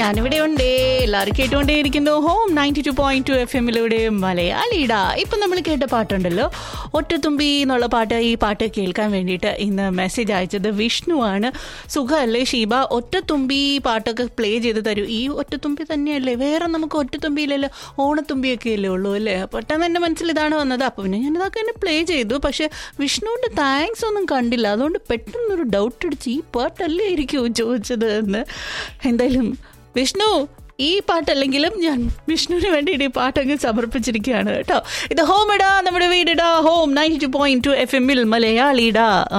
ഞാനിവിടെ ഉണ്ട് എല്ലാവരും കേട്ടുകൊണ്ടേയിരിക്കുന്നു home ninety two point two F എമ്മിലൂടെ മലയാളിട ഇപ്പം നമ്മൾ കേട്ട പാട്ടുണ്ടല്ലോ ഒറ്റത്തുമ്പി എന്നുള്ള പാട്ട് ഈ പാട്ട് കേൾക്കാൻ വേണ്ടിയിട്ട് ഇന്ന് മെസ്സേജ് അയച്ചത് വിഷ്ണു ആണ് സുഖമല്ലേ ഷീബ ഒറ്റത്തുമ്പി പാട്ടൊക്കെ പ്ലേ ചെയ്ത് തരൂ ഈ ഒറ്റത്തുമ്പി തന്നെയല്ലേ വേറെ നമുക്ക് ഒറ്റത്തുമ്പിയിലല്ലോ ഓണത്തുമ്പിയൊക്കെ അല്ലേ ഉള്ളൂ അല്ലേ പെട്ടെന്ന് എൻ്റെ മനസ്സിൽ ഇതാണ് വന്നത് അപ്പോൾ പിന്നെ ഞാനിതൊക്കെ തന്നെ പ്ലേ ചെയ്തു പക്ഷേ വിഷ്ണുവിൻ്റെ താങ്ക്സ് ഒന്നും കണ്ടില്ല അതുകൊണ്ട് പെട്ടെന്നൊരു ഡൗട്ട് അടിച്ച് ഈ പാട്ടല്ലേ ഇരിക്കുമോ ചോദിച്ചത് എന്ന് എന്തായാലും വിഷ്ണു ഈ പാട്ടല്ലെങ്കിലും ഞാൻ വിഷ്ണുവിന് വേണ്ടിയിട്ട് ഈ പാട്ടങ്ങ് സമർപ്പിച്ചിരിക്കുകയാണ് കേട്ടോ ഇത് ഹോം ഇടാ നമ്മുടെ വീടിടാ home ninety two point two F എമ്മിൽ മലയാളിടാ ആ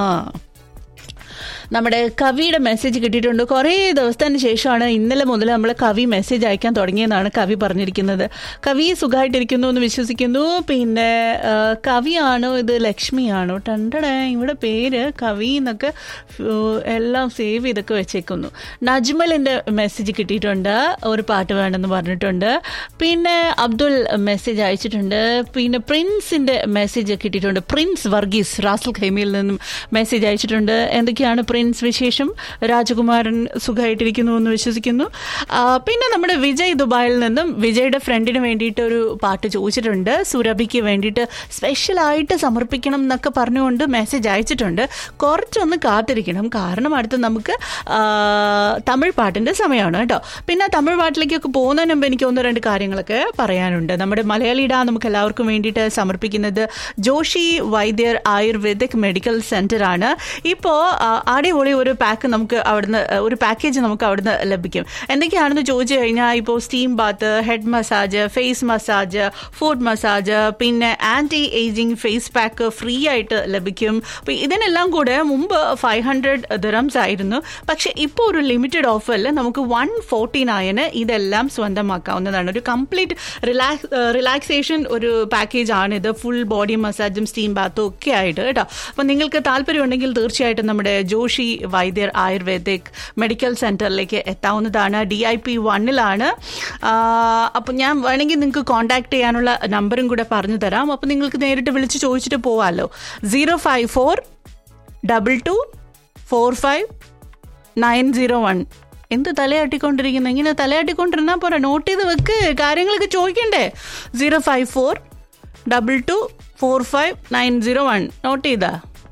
നമ്മുടെ കവിയുടെ മെസ്സേജ് കിട്ടിയിട്ടുണ്ട് കുറേ ദിവസത്തിന് ശേഷമാണ് ഇന്നലെ മുതൽ നമ്മൾ കവി മെസ്സേജ് അയക്കാൻ തുടങ്ങിയെന്നാണ് കവി പറഞ്ഞിരിക്കുന്നത് കവി സുഖമായിട്ടിരിക്കുന്നു എന്ന് വിശ്വസിക്കുന്നു പിന്നെ ആ, കവിയാണോ ഇത് ലക്ഷ്മിയാണോ ടണ്ടടേ ഇവിടെ പേര് കവി എന്നൊക്കെ ഫു, എല്ലാം സേവ് ചെയ്തൊക്കെ വെച്ചേക്കുന്നു നജ്മലിൻ്റെ മെസ്സേജ് കിട്ടിയിട്ടുണ്ട് ഒരു പാട്ട് വേണമെന്ന് പറഞ്ഞിട്ടുണ്ട് പിന്നെ അബ്ദുൾ മെസ്സേജ് അയച്ചിട്ടുണ്ട് പിന്നെ പ്രിൻസിൻ്റെ മെസ്സേജ് കിട്ടിയിട്ടുണ്ട് പ്രിൻസ് വർഗീസ് റാസൽ ഖൈമിയിൽ നിന്നും മെസ്സേജ് അയച്ചിട്ടുണ്ട് എന്തൊക്കെയാണ് പ്രിൻസ് വിശേഷം രാജകുമാരൻ സുഖമായിട്ടിരിക്കുന്നു എന്ന് വിശ്വസിക്കുന്നു ആ, പിന്നെ നമ്മുടെ വിജയ് ദുബായിൽ നിന്നും വിജയുടെ ഫ്രണ്ടിന് വേണ്ടിയിട്ട് ഒരു പാട്ട് ചോദിച്ചിട്ടുണ്ട് സുരഭിക്ക് വേണ്ടിയിട്ട് സ്പെഷ്യലായിട്ട് സമർപ്പിക്കണം എന്നൊക്കെ പറഞ്ഞുകൊണ്ട് മെസ്സേജ് അയച്ചിട്ടുണ്ട് കുറച്ചൊന്ന് കാത്തിരിക്കണം കാരണം അടുത്ത് നമുക്ക് ആ, തമിഴ് പാട്ടിൻ്റെ സമയമാണ് കേട്ടോ പിന്നെ തമിഴ് പാട്ടിലേക്കൊക്കെ പോകുന്നതിന് മുമ്പ് എനിക്ക് ഒന്ന് രണ്ട് കാര്യങ്ങളൊക്കെ പറയാനുണ്ട് നമ്മുടെ മലയാളിയുടെ നമുക്ക് എല്ലാവർക്കും വേണ്ടിയിട്ട് സമർപ്പിക്കുന്നത് Joshi Vaidyar ayurvedic medical centre ആണ് ഇപ്പോൾ അടിപൊളി ഒരു പാക്ക് നമുക്ക് അവിടുന്ന് ആ, ഒരു പാക്കേജ് നമുക്ക് അവിടുന്ന് ലഭിക്കും എന്തൊക്കെയാണെന്ന് ചോദിച്ചു കഴിഞ്ഞാൽ ഇപ്പോൾ steam bath head massage face massage foot massage പിന്നെ anti ageing face pack free ആയിട്ട് ലഭിക്കും അപ്പോൾ ഇതിനെല്ലാം കൂടെ മുമ്പ് ഫൈവ് ഹൺഡ്രഡ് ദിറംസ് ആയിരുന്നു പക്ഷേ ഇപ്പോൾ ഒരു ലിമിറ്റഡ് ഓഫറിൽ നമുക്ക് വൺ ഫോർട്ടി നയന് ഇതെല്ലാം സ്വന്തമാക്കാവുന്നതാണ് ഒരു കംപ്ലീറ്റ് റിലാക്സ് റിലാക്സേഷൻ ഒരു പാക്കേജ് ആണ് ഇത് ഫുൾ ബോഡി മസാജും സ്റ്റീം ബാത്തും ഒക്കെ ആയിട്ട് കേട്ടോ അപ്പം നിങ്ങൾക്ക് താല്പര്യമുണ്ടെങ്കിൽ തീർച്ചയായിട്ടും നമ്മുടെ ജോഷി വൈദ്യർ ആയുർവേദിക് മെഡിക്കൽ സെൻറ്ററിലേക്ക് എത്താവുന്നതാണ് ഡി ഐ പി വണ്ണിലാണ് അപ്പം ഞാൻ വേണമെങ്കിൽ നിങ്ങൾക്ക് കോൺടാക്ട് ചെയ്യാനുള്ള നമ്പറും കൂടെ പറഞ്ഞു തരാം അപ്പം നിങ്ങൾക്ക് നേരിട്ട് വിളിച്ച് ചോദിച്ചിട്ട് പോവാമല്ലോ zero five four double two four five nine zero one എന്ത് തലയാട്ടിക്കൊണ്ടിരിക്കുന്നു ഇങ്ങനെ തലയാട്ടിക്കൊണ്ടിരുന്നാൽ പോരാ നോട്ട് ചെയ്ത് വെക്ക് കാര്യങ്ങളൊക്കെ ചോദിക്കണ്ടേ zero five four double two four five nine zero one note ചെയ്താ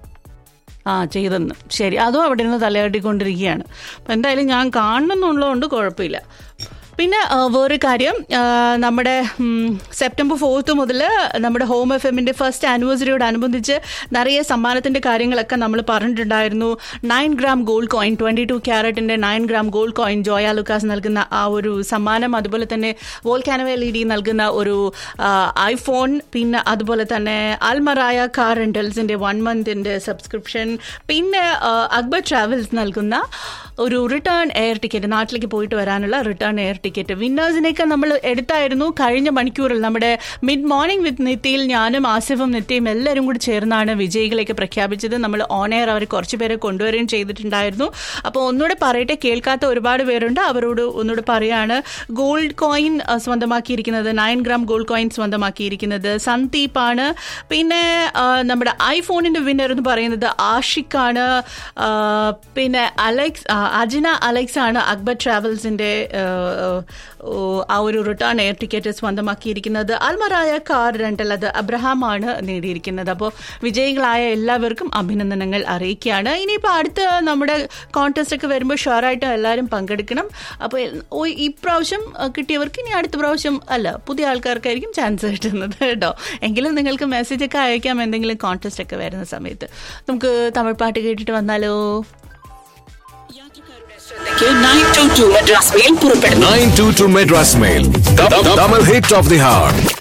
ആ ചെയ്തെന്ന് ശരി അതും അവിടെ നിന്ന് തലയാട്ടിക്കൊണ്ടിരിക്കുകയാണ് അപ്പം എന്തായാലും ഞാൻ കാണണമെന്നുള്ളതുകൊണ്ട് കുഴപ്പമില്ല പിന്നെ ആ, വേറൊരു കാര്യം ആ, നമ്മുടെ ഉം, സെപ്റ്റംബർ ഫോർത്ത് മുതൽ നമ്മുടെ ഹോം എഫ് എമ്മിൻ്റെ ഫസ്റ്റ് ആനിവേഴ്സറിയോടനുബന്ധിച്ച് നിറയെ സമ്മാനത്തിൻ്റെ കാര്യങ്ങളൊക്കെ നമ്മൾ പറഞ്ഞിട്ടുണ്ടായിരുന്നു nine gram gold coin twenty two ക്യാരറ്റിൻ്റെ nine gram gold coin Joyalukkas നൽകുന്ന ആ ഒരു സമ്മാനം അതുപോലെ തന്നെ വോൾക്കാനോ എൽ ഇ ഡി നൽകുന്ന ഒരു ആ, ഐഫോൺ പിന്നെ അതുപോലെ തന്നെ അൽമറായ കാർ റെൻറ്റൽസിൻ്റെ വൺ മന്തിൻ്റെ സബ്സ്ക്രിപ്ഷൻ പിന്നെ ആ, അക്ബർ ട്രാവൽസ് നൽകുന്ന ഒരു റിട്ടേൺ എയർ ടിക്കറ്റ് നാട്ടിലേക്ക് പോയിട്ട് വരാനുള്ള റിട്ടേൺ എയർ ടിക്കറ്റ് വിന്നേഴ്സിനെയൊക്കെ നമ്മൾ എടുത്തായിരുന്നു കഴിഞ്ഞ മണിക്കൂറിൽ നമ്മുടെ മിഡ് മോർണിംഗ് വിത്ത് നിത്യയിൽ ഞാനും ആസിഫും നിത്യയും എല്ലാവരും കൂടി ചേർന്നാണ് വിജയികളെയൊക്കെ പ്രഖ്യാപിച്ചത് നമ്മൾ ഓൺ എയർ അവർ കുറച്ച് പേരെ കൊണ്ടുവരികയും ചെയ്തിട്ടുണ്ടായിരുന്നു അപ്പോൾ ഒന്നുകൂടെ പറയട്ടെ കേൾക്കാത്ത ഒരുപാട് പേരുണ്ട് അവരോട് ഒന്നുകൂടെ പറയാണ് ഗോൾഡ് കോയിൻ അഹ്, സ്വന്തമാക്കിയിരിക്കുന്നത് നയൻ ഗ്രാം ഗോൾഡ് കോയിൻ സ്വന്തമാക്കിയിരിക്കുന്നത് സന്ദീപ് ആണ് പിന്നെ ആ, നമ്മുടെ ഐഫോണിന്റെ വിന്നർ എന്ന് പറയുന്നത് ആഷിഖാണ് ആ, പിന്നെ അലക്സ് ആ, അജിന അലക്സ് ആണ് അക്ബർ ട്രാവൽസിന്റെ ആ, ഓ, ആ ഒരു റിട്ടേൺ എയർ ടിക്കറ്റ് സ്വന്തമാക്കിയിരിക്കുന്നത് അൽമറായ കാർ രണ്ടൽ അത് അബ്രഹാം ആണ് നേടിയിരിക്കുന്നത് അപ്പോൾ വിജയികളായ എല്ലാവർക്കും അഭിനന്ദനങ്ങൾ അറിയിക്കുകയാണ് ഇനിയിപ്പോൾ അടുത്ത നമ്മുടെ കോൺടെസ്റ്റ് ഒക്കെ വരുമ്പോൾ ഷുവറായിട്ട് എല്ലാവരും പങ്കെടുക്കണം അപ്പോൾ ഓ- ഇപ്രാവശ്യം അഹ്, കിട്ടിയവർക്ക് ഇനി അടുത്ത പ്രാവശ്യം അല്ല പുതിയ ആൾക്കാർക്കായിരിക്കും ചാൻസ് കിട്ടുന്നത് കേട്ടോ എങ്കിലും നിങ്ങൾക്ക് മെസ്സേജ് ഒക്കെ അയക്കാം എന്തെങ്കിലും കോൺടെസ്റ്റ് ഒക്കെ വരുന്ന സമയത്ത് നമുക്ക് തമിഴ് പാട്ട് കേട്ടിട്ട് വന്നാലോ nine two two Madras mail പുറപ്പെടുന്നു 922 Madras Mail. The, the, double hit of the heart.